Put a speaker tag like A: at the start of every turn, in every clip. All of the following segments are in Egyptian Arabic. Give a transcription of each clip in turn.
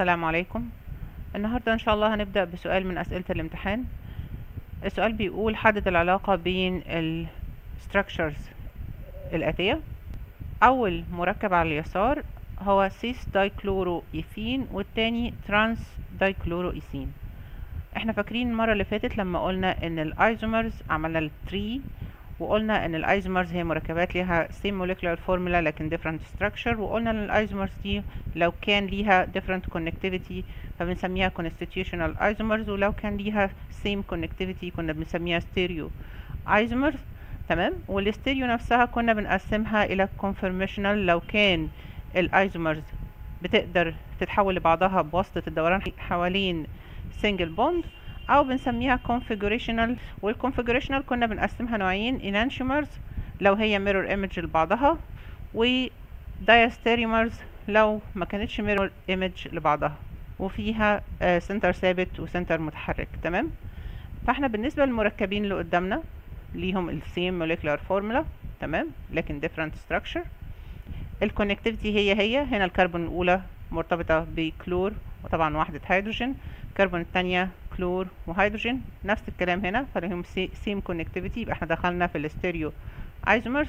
A: السلام عليكم النهاردة إن شاء الله هنبدأ بسؤال من أسئلة الامتحان السؤال بيقول حدد العلاقة بين ال structures الآتية أول مركب على اليسار هو سيس دايكلوروإيثين والتاني ترانس دايكلوروإيثين احنا فاكرين المرة اللي فاتت لما قلنا ان الايزومرز عملنا التري وقلنا ان الايزومرز هي مركبات ليها same molecular formula لكن different structure وقلنا ان الايزومرز دي لو كان ليها different connectivity فبنسميها constitutional isomers ولو كان ليها same connectivity كنا بنسميها stereo isomers تمام والستيريو نفسها كنا بنقسمها الى conformational لو كان الايزومرز بتقدر تتحول لبعضها بواسطة الدوران حوالين single bond او بنسميها configurational والconfigurational كنا بنقسمها نوعين enantiomers لو هي mirror image لبعضها و diastereomers لو ما كانتش mirror image لبعضها وفيها سنتر ثابت وسنتر متحرك تمام فاحنا بالنسبة للمركبين اللي قدامنا ليهم ال same molecular formula تمام لكن different structure الكونكتيفيتي هي هي هنا الكربون الأولى مرتبطة بكلور وطبعا وحدة هيدروجين الكربون الثانية كلور وهيدروجين نفس الكلام هنا فلهم سيم كونكتيفيتي يبقى احنا دخلنا في الستيريو ايزومرز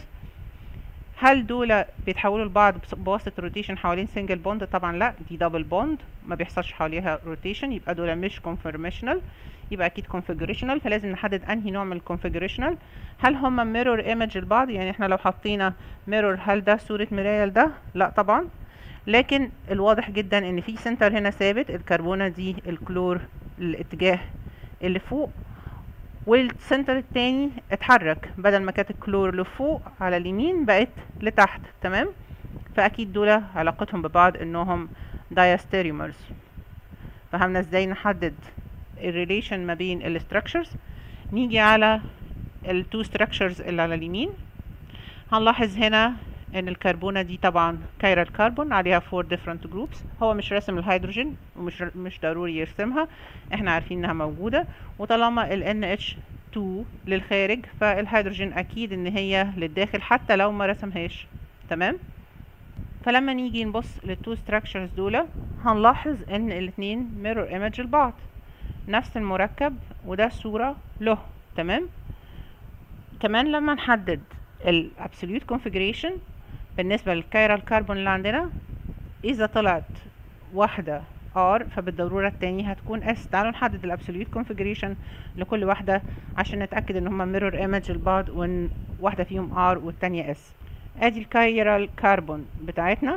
A: هل دول بيتحولوا لبعض بواسطة روتيشن حوالين سنجل بوند طبعا لا دي دبل بوند ما بيحصلش حواليها روتيشن يبقى دول مش كونفورميشنال يبقى اكيد كونفيجريشنال فلازم نحدد انهي نوع من الكونفيجريشنال هل هما ميرور ايمج لبعض يعني احنا لو حطينا ميرور هل ده صورة مراية لده لا طبعا لكن الواضح جدا ان في سنتر هنا ثابت الكربونة دي الكلور الاتجاه اللي فوق والسنتر التاني اتحرك بدل ما كانت الكلور لفوق على اليمين بقت لتحت تمام فاكيد دول علاقتهم ببعض انهم diastereomers فهمنا ازاي نحدد الريليشن ما بين الستراكشرز نيجي على التو structures اللي على اليمين هنلاحظ هنا ان الكربونه دي طبعا كايرال كربون عليها فور different جروبس هو مش راسم الهيدروجين ومش مش ضروري يرسمها احنا عارفين انها موجوده وطالما ال NH2 للخارج فالهيدروجين اكيد ان هي للداخل حتى لو ما رسمهاش تمام فلما نيجي نبص للتو structures دول هنلاحظ ان الاتنين mirror image لبعض نفس المركب وده صوره له تمام كمان لما نحدد الابسوليوت كونفيجريشن بالنسبة للكايرال كربون اللي عندنا إذا طلعت واحدة R فبالضرورة التانية هتكون S تعالوا نحدد الابسوليوت كونفيجريشن لكل واحدة عشان نتأكد ان هما ميرور ايمج لبعض وان واحدة فيهم R والتانية S ادي الكايرال كربون بتاعتنا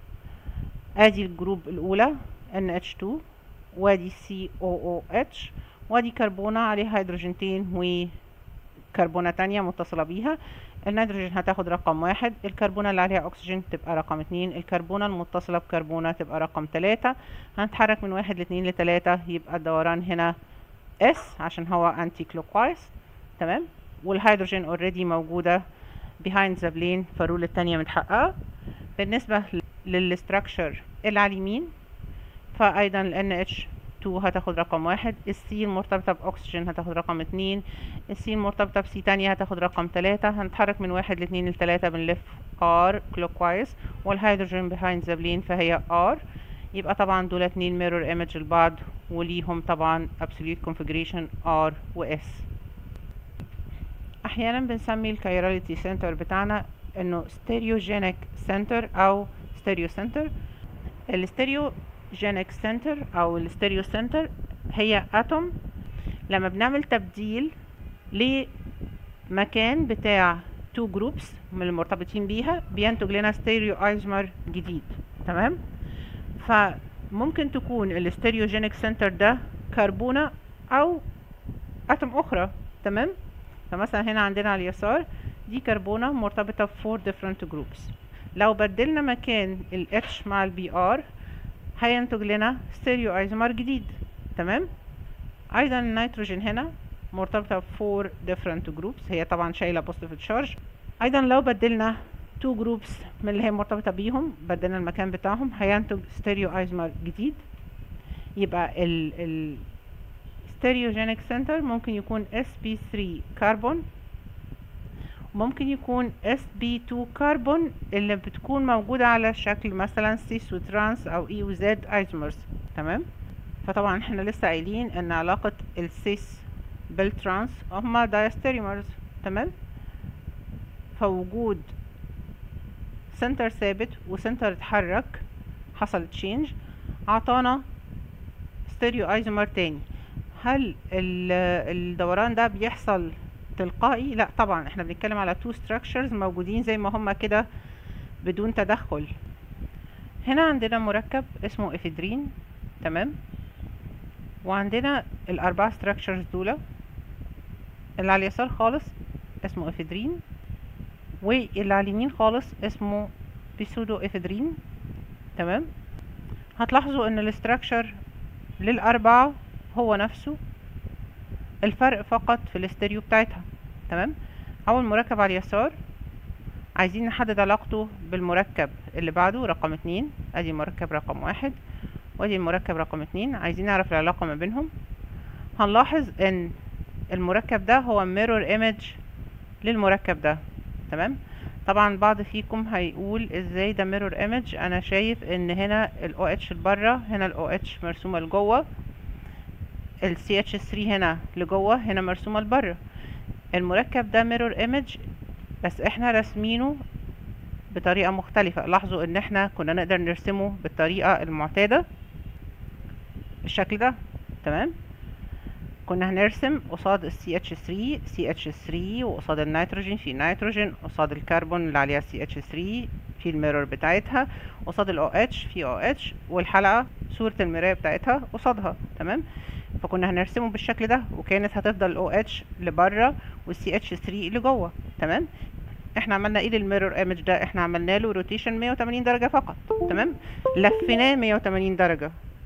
A: ادي الجروب الأولى NH2 وادي COOH وادي كربونة عليها هيدروجينتين وكربونة تانية متصلة بيها النيتروجين هتاخد رقم واحد الكربونة اللي عليها أكسجين تبقى رقم اتنين الكربونة المتصلة بكربونة تبقى رقم تلاتة هنتحرك من واحد لاتنين لتلاتة يبقى الدوران هنا S عشان هو انتي كلوكوايز تمام والهيدروجين اوريدي موجودة behind the plane فالرول التانية متحققة بالنسبة للستراكشر اللي على اليمين فأيضا ال NH 2 هتاخد رقم واحد السي المرتبطة بأكسجين هتاخد رقم اتنين السي المرتبطة بسي تانية هتاخد رقم تلاتة هنتحرك من واحد لاتنين لتلاتة بنلف R clockwise والهيدروجين behind the plane فهي R يبقى طبعا دول اتنين mirror image لبعض وليهم طبعا absolute configuration R و S أحيانا بنسمي الكايراليتي سنتر بتاعنا انه stereogenic center أو stereo center الستيريو جينيك سنتر او الستيريو سنتر هي اتوم لما بنعمل تبديل لمكان بتاع تو جروبس من المرتبطين بيها بينتج لنا ستيريو ايزمر جديد تمام فممكن تكون الستيريوجينيك سنتر ده كربونة او اتوم اخرى تمام فمثلا هنا عندنا على اليسار دي كربونة مرتبطة بفور different جروبس لو بدلنا مكان ال H مع ال Br هينتج لنا ستيريو ايزومر جديد تمام ايضا النيتروجين هنا مرتبطة بفور different جروبس هي طبعا شايلة positive charge ايضا لو بدلنا تو جروبس من اللي هي مرتبطة بيهم بدلنا المكان بتاعهم هينتج ستيريو ايزومر جديد يبقى ال ال stereogenic center ممكن يكون sp3 كربون ممكن يكون sp2 كربون اللي بتكون موجودة على شكل مثلا سيس وترانس او اي وزد ايزومرز تمام فطبعا احنا لسه قايلين ان علاقة السيس بالترانس هما دايستيريمرز تمام فوجود سنتر ثابت وسنتر اتحرك حصل تشينج عطانا ستيريو ايزومر تاني هل الدوران ده بيحصل تلقائي لا طبعا احنا بنتكلم على تو structures موجودين زي ما هما كده بدون تدخل هنا عندنا مركب اسمه افيدرين تمام وعندنا الاربع structures دول اللي على اليسار خالص اسمه افيدرين واللي على اليمين خالص اسمه بيسودو افيدرين تمام هتلاحظوا ان الاستراكشر للاربعة هو نفسه الفرق فقط في الاستيريو بتاعتها تمام اول مركب على اليسار عايزين نحدد علاقته بالمركب اللي بعده رقم اتنين ادي مركب رقم واحد وادي المركب رقم اتنين عايزين نعرف العلاقة ما بينهم هنلاحظ ان المركب ده هو mirror image للمركب ده تمام طبعا بعض فيكم هيقول ازاي ده mirror image انا شايف ان هنا ال OH لبره هنا ال OH مرسومة لجوه ال CH3 هنا لجوه هنا مرسومة لبره المركب ده mirror image بس احنا راسمينه بطريقة مختلفة لاحظوا ان احنا كنا نقدر نرسمه بالطريقة المعتادة بالشكل ده تمام كنا هنرسم قصاد ال CH3 CH3 وقصاد النيتروجين في نيتروجين قصاد الكربون اللي عليها CH3 في الميرور بتاعتها قصاد ال OH في OH والحلقة صورة المراية بتاعتها قصادها تمام فكنا هنرسمه بالشكل ده وكانت هتفضل ال OH لبره وال CH3 لجوه تمام احنا عملنا ايه للميرور ايمج ده احنا عملنا له روتيشن 180 درجة فقط تمام لفيناه 180 درجة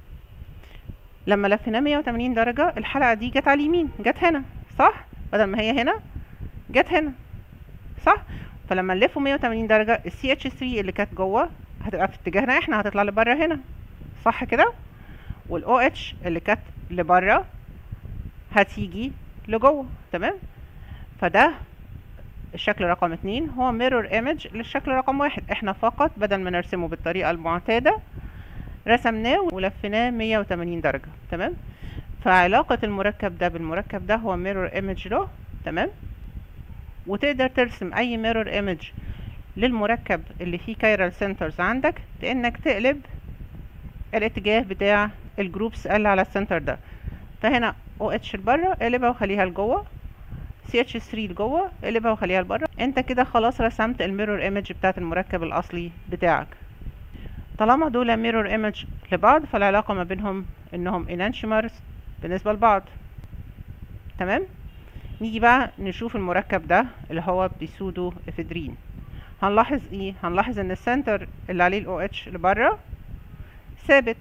A: لما لفيناه 180 درجة الحلقة دي جت على اليمين جت هنا صح بدل ما هي هنا جت هنا صح فلما نلفه 180 درجة ال CH3 اللي كانت جوه هتبقى في اتجاهنا احنا هتطلع لبره هنا صح كده وال OH اللي كانت لبره هتيجي لجوه تمام فده الشكل رقم اتنين هو mirror image للشكل رقم واحد احنا فقط بدل ما نرسمه بالطريقة المعتادة رسمناه ولفيناه 180 درجة تمام فعلاقة المركب ده بالمركب ده هو mirror image له تمام وتقدر ترسم اي mirror image للمركب اللي فيه chiral centers عندك بانك تقلب الاتجاه بتاع الجروبس اللي على السنتر ده فهنا OH لبره اقلبها وخليها لجوه CH3 لجوه اقلبها وخليها لبره انت كده خلاص رسمت الميرور ايمج بتاعت المركب الاصلي بتاعك طالما دول ميرور ايمج لبعض فالعلاقة ما بينهم انهم enantiomers بالنسبة لبعض تمام نيجي بقى نشوف المركب ده اللي هو بيسودو افيدرين هنلاحظ ايه هنلاحظ ان السنتر اللي عليه ال OH لبره ثابت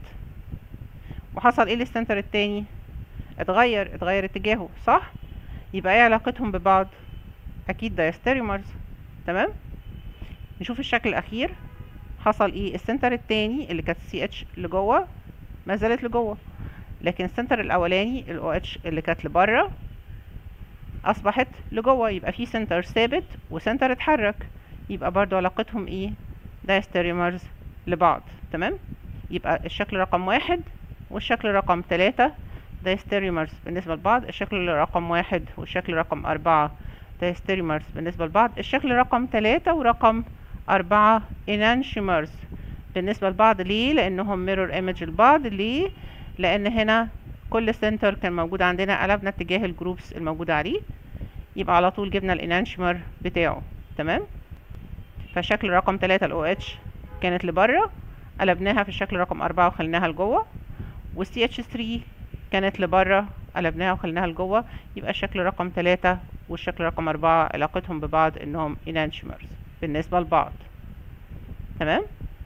A: وحصل ايه للسنتر التاني اتغير اتغير اتجاهه صح يبقى ايه علاقتهم ببعض اكيد دايستيريومرز تمام نشوف الشكل الاخير حصل ايه السنتر التاني اللي كانت سي اتش لجوه ما زالت لجوه لكن السنتر الاولاني ال OH اللي كانت لبره اصبحت لجوه يبقى في سنتر ثابت وسنتر اتحرك يبقى برضو علاقتهم ايه دايستيريومرز لبعض تمام يبقى الشكل رقم واحد والشكل رقم تلاتة دايستيريومرز بالنسبة لبعض الشكل رقم واحد والشكل رقم أربعة دايستيريومرز بالنسبة لبعض الشكل رقم تلاتة ورقم أربعة enantiomers بالنسبة لبعض ليه لأنهم mirror image لبعض ليه لأن هنا كل سنتر كان موجود عندنا قلبنا اتجاه الجروبس الموجودة عليه يبقى على طول جبنا الانانشيمر بتاعه تمام فالشكل رقم تلاتة ال OH كانت لبره قلبناها في الشكل رقم أربعة وخليناها لجوه وال CH3 كانت لبره قلبناها وخليناها لجوه يبقى الشكل رقم تلاتة والشكل رقم أربعة علاقتهم ببعض إنهم enantiomers بالنسبة لبعض تمام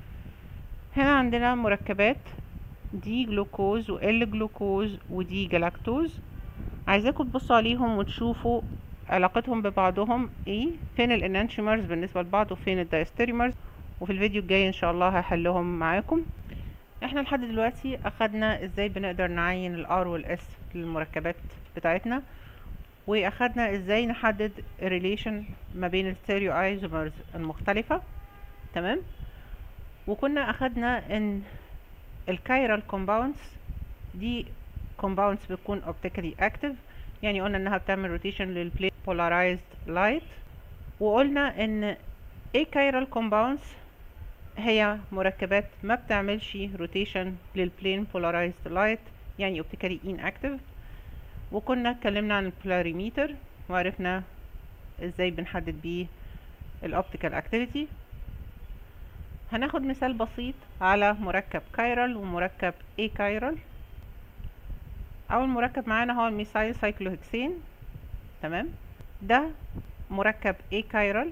A: هنا عندنا مركبات دي جلوكوز وال جلوكوز ودي جلاكتوز عايزاكم تبصوا عليهم وتشوفوا علاقتهم ببعضهم ايه فين الانانشيمرز بالنسبة لبعض وفين الدايستيريمرز وفي الفيديو الجاي ان شاء الله هحلهم معاكم احنا لحد دلوقتي اخدنا ازاي بنقدر نعين الار والاس للمركبات بتاعتنا واخدنا ازاي نحدد الريليشن ما بين الستيريو ايزومرز المختلفة تمام وكنا اخدنا ان الكايرال كومباوندز دي كومباوندز بتكون optically active يعني قلنا انها بتعمل روتيشن للبلين polarized light وقلنا ان achiral compounds هي مركبات ما بتعملش روتيشن للبلين polarized light يعني optically inactive وكنا اتكلمنا عن البولاريميتر وعرفنا ازاي بنحدد بيه الاوبتيكال اكتيفيتي هناخد مثال بسيط على مركب كايرال ومركب اي كايرال اول مركب معانا هو الميثايل سايكلوهكسين تمام ده مركب اي كايرال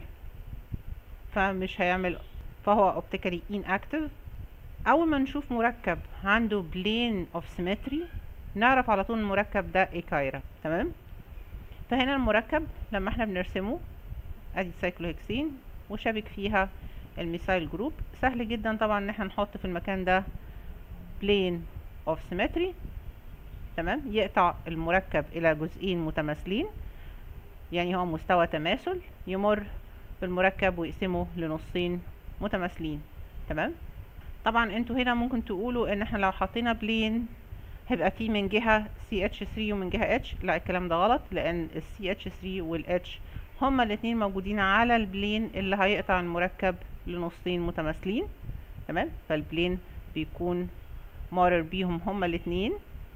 A: فمش هيعمل فهو اوبتيكالي inactive اول ما نشوف مركب عنده بلين اوف سيمتري نعرف على طول المركب ده اي كايرا تمام فهنا المركب لما احنا بنرسمه ادي السايكلوهكسين وشابك فيها الميثايل جروب سهل جدا طبعا ان احنا نحط في المكان ده بلين اوف سيمتري تمام يقطع المركب الى جزئين متماثلين يعني هو مستوى تماثل يمر بالمركب ويقسمه لنصين متماثلين تمام طبعا انتوا هنا ممكن تقولوا ان احنا لو حطينا بلين هيبقى فيه من جهة CH3 ومن جهة H لا الكلام ده غلط لان ال CH3 وال H هما الاتنين موجودين على البلين اللي هيقطع المركب لنصين متماثلين تمام فالبلين بيكون مارر بيهم هما الاتنين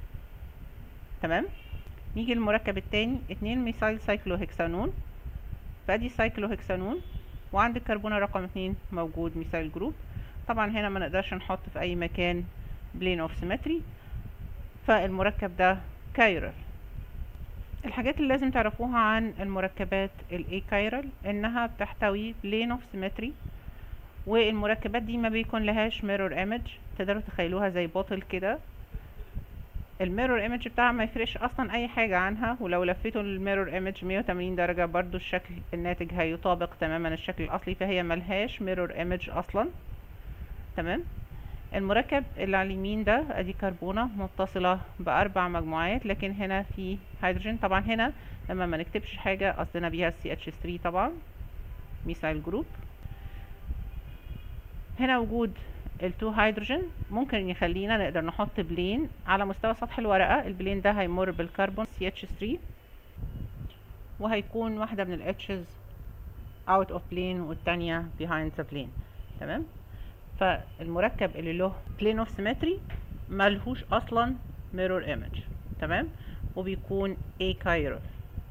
A: تمام نيجي المركب التاني اتنين ميثايل سايكلوهكسانون فادي سايكلوهكسانون وعند الكربونة رقم اتنين موجود ميثايل جروب طبعا هنا ما نقدرش نحط في اي مكان بلين اوف سيمتري فالمركب ده كايرال الحاجات اللي لازم تعرفوها عن المركبات الاي كايرال انها بتحتوي بلين اوف سيمتري والمركبات دي ما بيكون لهاش ميرور ايمج تقدروا تخيلوها زي بوتل كده الميرور ايمج بتاعها ما يفرقش اصلا اي حاجة عنها ولو لفيتوا الميرور ايمج 180 درجة برضو الشكل الناتج هيطابق تماما الشكل الاصلي فهي ملهاش ميرور ايمج اصلا تمام المركب اللي على اليمين ده ادي كربونة متصلة باربع مجموعات لكن هنا في هيدروجين طبعا هنا لما ما نكتبش حاجة قصدنا بيها CH3 طبعا ميثايل جروب هنا وجود التو هيدروجين ممكن يخلينا نقدر نحط بلين على مستوى سطح الورقة البلين ده هيمر بالكربون CH3 وهيكون واحدة من الاتشز out of plane والتانية behind the plane تمام فالمركب اللي له plane of symmetry ملهوش اصلا mirror image تمام وبيكون achiral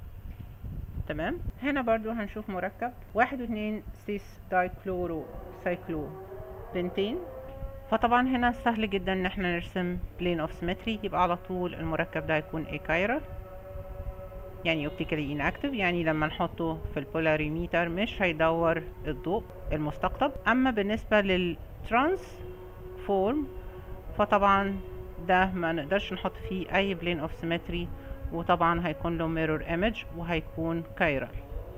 A: تمام هنا برضو هنشوف مركب واحد واتنين سيس دايكلورو سايكلو بنتين فطبعا هنا سهل جدا ان احنا نرسم plane of symmetry يبقى على طول المركب ده هيكون achiral يعني optically inactive يعني لما نحطه في البولاريميتر مش هيدور الضوء المستقطب اما بالنسبة للترانس فورم فطبعا ده ما نقدرش نحط فيه اي plane of symmetry وطبعا هيكون له mirror image وهيكون chiral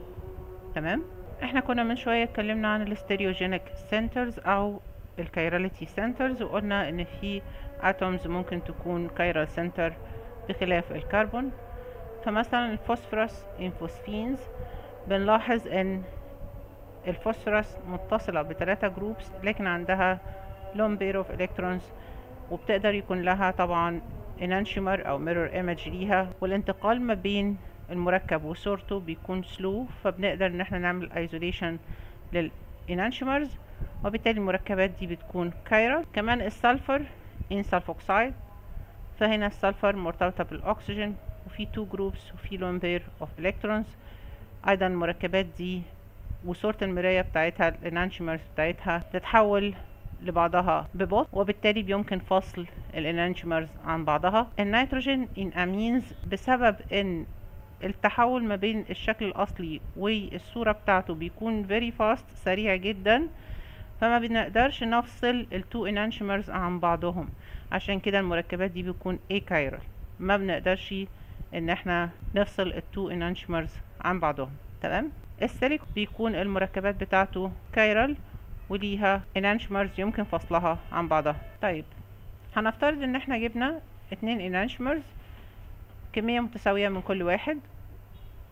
A: تمام احنا كنا من شوية اتكلمنا عن الستيريوجينيك سنترز او الكايراليتي سنترز وقلنا ان في اتومز ممكن تكون كايرال سنتر بخلاف الكربون فمثلا الفوسفورس انفوسفينز بنلاحظ ان الفوسفورس متصلة بثلاثة جروبس لكن عندها لون بير اوف الكترونز وبتقدر يكون لها طبعا انانشيمر او ميرور ايمج ليها والانتقال ما بين المركب وصورته بيكون سلو فبنقدر ان احنا نعمل ايزوليشن للانانشيمرز وبالتالي المركبات دي بتكون كايرال كمان السلفر ان سلفوكسايد فهنا السلفر مرتبطة بالاكسجين وفي تو جروبس وفي لون بير اوف الكترونز ايضا المركبات دي وصورة المراية بتاعتها الانانشيمرز بتاعتها تتحول لبعضها ببطء وبالتالي بيمكن فصل الانانشيمرز عن بعضها النيتروجين ان امينز بسبب ان التحول ما بين الشكل الاصلي والصورة بتاعته بيكون very fast سريع جدا فما بنقدرش نفصل التو انانشيمرز عن بعضهم عشان كده المركبات دي بيكون achiral ما بنقدرش ان احنا نفصل التو انانشيمرز عن بعضهم تمام السيليك بيكون المركبات بتاعته كايرال وليها انانشمرز يمكن فصلها عن بعضها طيب هنفترض ان احنا جبنا اتنين انانشمرز كمية متساوية من كل واحد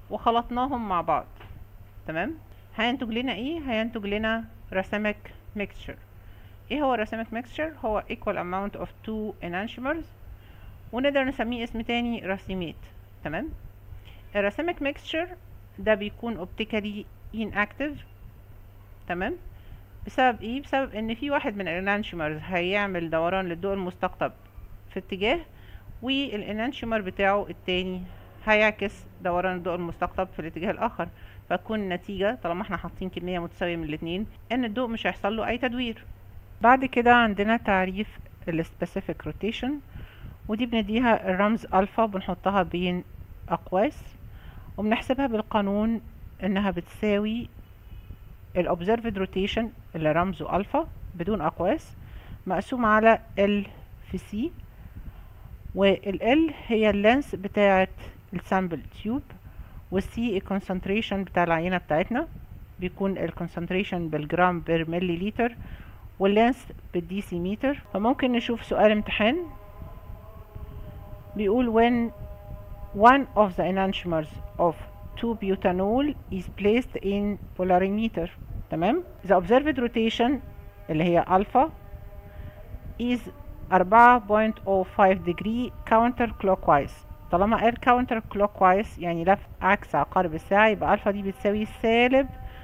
A: وخلطناهم مع بعض تمام هينتج لنا ايه هينتج لنا رسمك mixture ايه هو رسمك mixture هو equal amount of two enantiomers ونقدر نسميه اسم تاني رسيمات تمام الرسمك mixture ده بيكون optically inactive تمام بسبب ايه بسبب ان في واحد من الانانشيمرز هيعمل دوران للضوء المستقطب في اتجاه والانانشيمر بتاعه التاني هيعكس دوران الضوء المستقطب في الاتجاه الاخر فتكون النتيجة طالما احنا حاطين كمية متساوية من الاتنين ان الضوء مش هيحصل له اي تدوير بعد كده عندنا تعريف السبيسيفيك روتيشن ودي بنديها الرمز الفا بنحطها بين اقواس وبنحسبها بالقانون انها بتساوي الobserved rotation اللي رمزه الفا بدون اقواس مقسوم على ال في سي وال هي اللينس بتاعه السامبل تيوب والسي الكونسنتريشن بتاع العينه بتاعتنا بيكون الكونسنتريشن بالجرام بير ملي لتر واللينس بالديسي متر فممكن نشوف سؤال امتحان بيقول when one of the enantiomers of 2 butanol is placed in polarimeter تمام the observed rotation اللي هي alpha is 4.05 degree counter clockwise طالما قال counter clockwise يعني لف عكس عقارب الساعة يبقى alpha دي بتساوي سالب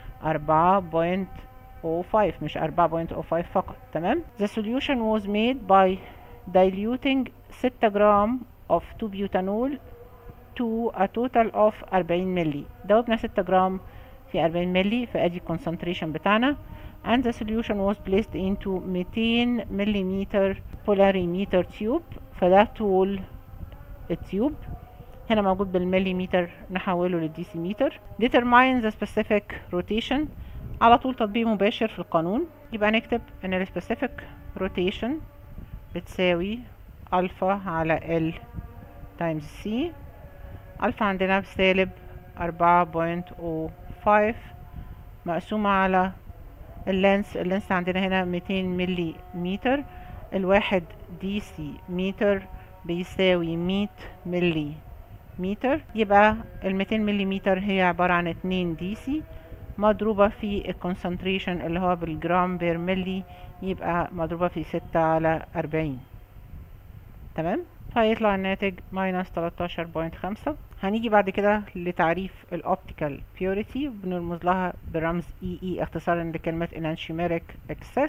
A: 4.05 مش 4.05 فقط تمام the solution was made by diluting 6 جرام of 2 butanol to a total of 40 ملي دوبنا 6 جرام في 40 ملي فادي concentration بتاعنا and the solution was placed into 200 مليمتر polarimeter tube فده طول التيوب هنا موجود بالمليمتر نحوله للديسيمتر determine the specific rotation على طول تطبيق مباشر في القانون يبقى نكتب ان ال specific rotation بتساوي الفا على ال تايمز سي الفا عندنا بسالب أربعة بوينت او فايف مقسومة على اللينس اللينس عندنا هنا ميتين ملي متر الواحد دي سي متر بيساوي مية ملي متر يبقى الميتين ملي متر هي عبارة عن اتنين دي سي مضروبة في الكونسنتريشن اللي هو بالجرام بير ملي يبقى مضروبة في ستة على أربعين تمام فيطلع الناتج ماينس 13.5 هنيجي بعد كده لتعريف الاوبتيكال بيوريتي بنرمز لها برمز اي اي اختصارا لكلمة enantiomeric excess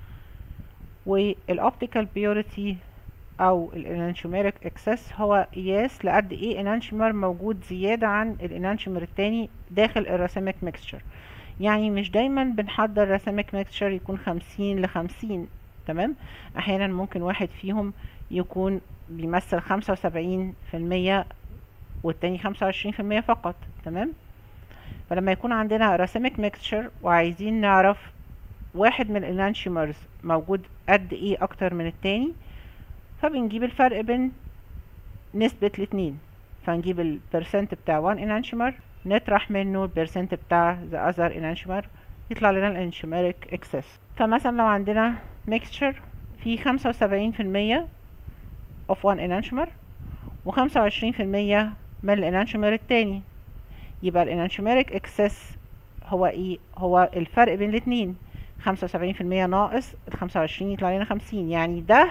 A: والاوبتيكال بيوريتي او الانانشيوميريك اكسس هو قياس لقد ايه انانشيومر موجود زيادة عن الانانشيومر التاني داخل الرسامك ميكستشر يعني مش دايما بنحضر رسامك ميكستشر يكون خمسين لخمسين تمام احيانا ممكن واحد فيهم يكون بيمثل خمسة وسبعين في المية والتاني خمسة وعشرين في المية فقط تمام فلما يكون عندنا رسامك ميكستشر وعايزين نعرف واحد من الانانشيومرز موجود قد ايه اكتر من التاني فبنجيب الفرق بين نسبة الاتنين فنجيب البرسنت بتاع 1 انانشيومر نطرح منه البرسنت بتاع the other enantiomer يطلع لنا الانشيوميريك اكسس فمثلا لو عندنا mixture فيه خمسة وسبعين في المية of one enantiomer وخمسة وعشرين في المية من الانانشيومر التاني يبقى الانانشيوميريك اكسس هو ايه هو الفرق بين الاتنين خمسة وسبعين في المية ناقص الخمسة وعشرين يطلع لنا خمسين يعني ده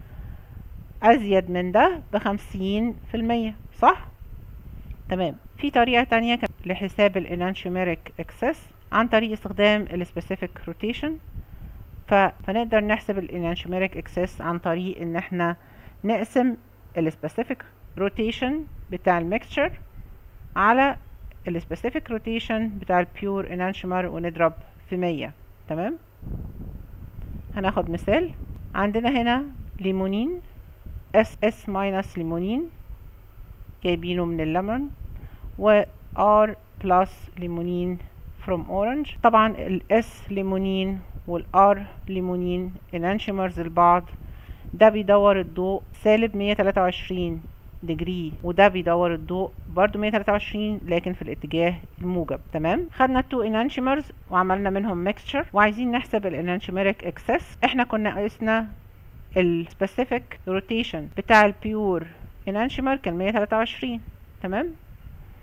A: أزيد من ده بخمسين في المية صح؟ تمام في طريقة تانية لحساب الانانشيوميريك اكسس عن طريق استخدام السبيسيفيك روتيشن فنقدر نحسب الانانشيوميريك اكسس عن طريق ان احنا نقسم السبيسيفيك روتيشن بتاع الميكستشر على السبيسيفيك روتيشن بتاع البيور انانشيومر ونضرب في مية تمام هناخد مثال عندنا هنا ليمونين اس اس ماينس ليمونين جايبينه من الليمون و ار بلس ليمونين from orange طبعا الاس ليمونين والار ليمونين انانشيمرز البعض ده بيدور الضوء سالب 123 ديجري وده بيدور الضوء برضو 123 لكن في الاتجاه الموجب تمام خدنا التو انانشيمرز وعملنا منهم ميكستشر وعايزين نحسب الانانشيميريك اكسس احنا كنا قسنا السبيسيفيك روتيشن بتاع البيور انانشيمر كان 123 تمام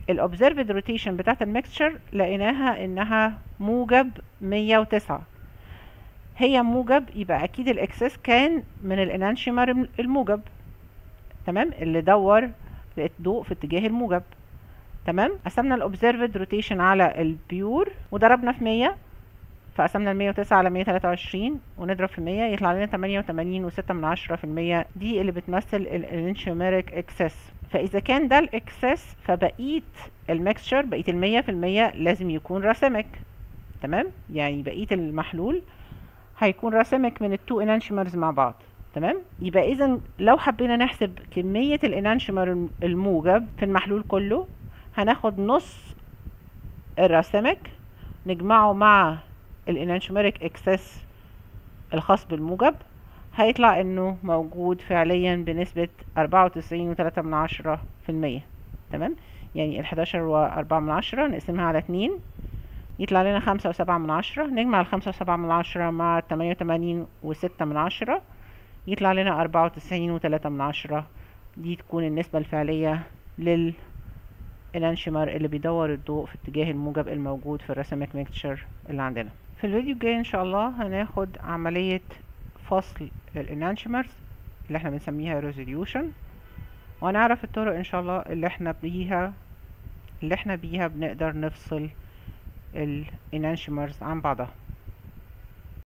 A: الobserved روتيشن بتاعت الميكستشر لقيناها انها موجب 109 هي موجب يبقى اكيد الاكسس كان من الانانشيمر الموجب تمام اللي دور الضوء في اتجاه الموجب تمام قسمنا الاوبزرفد روتيشن على البيور وضربنا في 100 فقسمنا ال 109 على 123 ونضرب في 100 يطلع لنا 88 و6 من عشرة في المية دي اللي بتمثل الانشيوميريك اكسس فاذا كان ده الاكسس فبقيه الميكسشر بقيه المية في المية لازم يكون راسمك تمام يعني بقيه المحلول هيكون راسمك من التو انانشيمرز مع بعض تمام يبقى اذا لو حبينا نحسب كميه الانانشيمر الموجب في المحلول كله هناخد نص الراسمك نجمعه مع الانانشيمريك اكسس الخاص بالموجب هيطلع انه موجود فعليا بنسبة أربعة وتسعين وتلاتة من عشرة في المية تمام يعني الحداشر وأربعة من عشرة نقسمها على اتنين يطلع لنا خمسة وسبعة من عشرة نجمع الخمسة وسبعة من عشرة مع تمانية وتمانين وستة من عشرة يطلع لنا أربعة وتسعين وتلاتة من عشرة دي تكون النسبة الفعلية لل الانشيمر اللي بيدور الضوء في اتجاه الموجب الموجود في الرسمك ميكتشر اللي عندنا في الفيديو الجاي ان شاء الله هناخد عملية فصل الانانشيمرز اللي احنا بنسميها ريزوليوشن وهنعرف الطرق ان شاء الله اللي احنا بيها اللي احنا بيها بنقدر نفصل الانانشيمرز عن بعضها